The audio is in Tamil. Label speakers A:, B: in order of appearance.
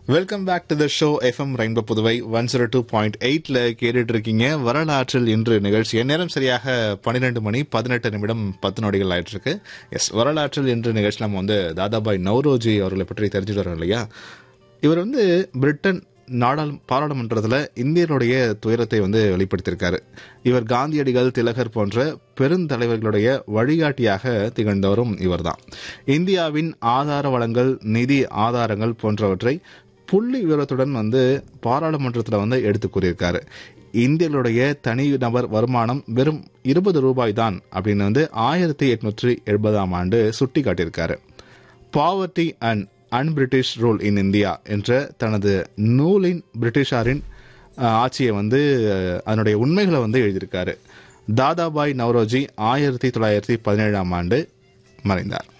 A: welcome back to the show FM rainbow Puduvai one zero two point எயிட்ல கேட்டுட்டு இருக்கீங்க வரலாற்றில் இன்று நிகழ்ச்சி நேரம் சரியாக பன்னிரெண்டு மணி பதினெட்டு நிமிடம் பத்து நொடிகள் ஆயிட்டு இருக்கு எஸ் வரலாற்றில் இன்று நிகழ்ச்சி நம்ம வந்து தாதாபாய் நவ்ரோஜி அவர்களை பற்றி தெரிஞ்சுட்டு வரோம் இல்லையா இவர் வந்து பிரிட்டன் நாடாளு பாராளுமன்றத்தில் இந்தியர்களுடைய துயரத்தை வந்து வெளிப்படுத்தியிருக்காரு இவர் காந்தியடிகள் திலகர் போன்ற பெருந்தலைவர்களுடைய வழிகாட்டியாக திகழ்ந்தவரும் இவர்தான் இந்தியாவின் ஆதார வளங்கள் நிதி ஆதாரங்கள் போன்றவற்றை புள்ளி விவரத்துடன் வந்து பாராளுமன்றத்தில் வந்து எடுத்து கூறியிருக்காரு இந்தியர்களுடைய தனி நபர் வருமானம் வெறும் இருபது ரூபாய் தான் அப்படின்னு வந்து ஆயிரத்தி எட்நூற்றி எழுபதாம் ஆண்டு சுட்டி காட்டியிருக்காரு poverty and unBritish rule in India என்ற தனது நூலின் பிரிட்டிஷாரின் அஹ், ஆட்சியை வந்து அஹ், அதனுடைய உண்மைகளை வந்து எழுதியிருக்காரு தாதாபாய் நவ்ரோஜி ஆயிரத்தி தொள்ளாயிரத்தி பதினேழாம் ஆண்டு மறைந்தார்